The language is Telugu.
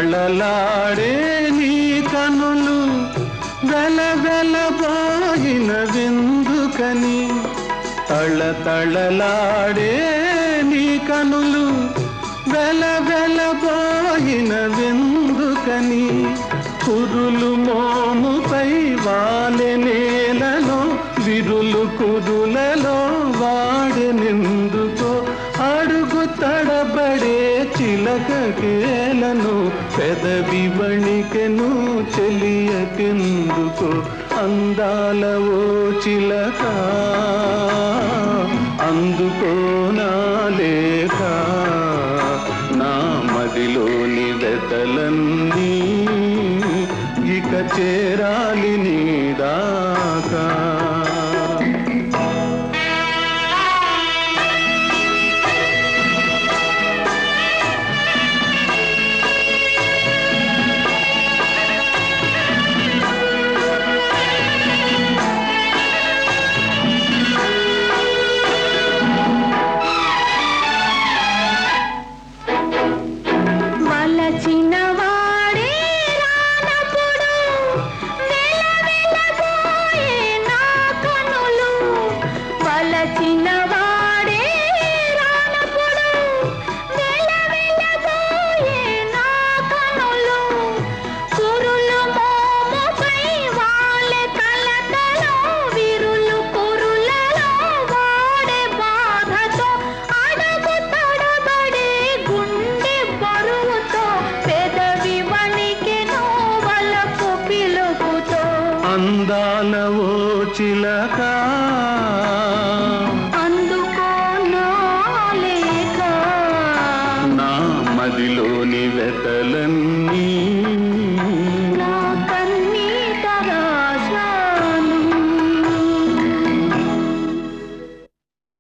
తళతళలాడే నీ కనులు వెలవెలబోయిన విందుకని తళతళలాడే నీ కనులు వెలవెలబోయిన విందుకని కురులు మోముపై వాలె నేలలో విరులు కురులలో వాడెనెందుకో అడుగు తడబడే చిలకకేలను పెదవి వణికెను చెలియకెందుకు అందాల ఓ చిలక అందుకో నా లేక నా మదిలోని వెతలన్నీ ఇక చేరాలి నీదాకా వలచిన వాడే రానప్పుడు వెలవెలబోయే నా కనులు వలచిన వాడే రానప్పుడు వెలవెలబోయే నా కనులు కురులు మోముపై వాలె కలతలో విరులు కురులలో వాడే బాధతో అడుగు తడబడే గుండె బరువుతో పెదవి వణికెను వలపు పిలుపుతో అందాల ఓ చిలక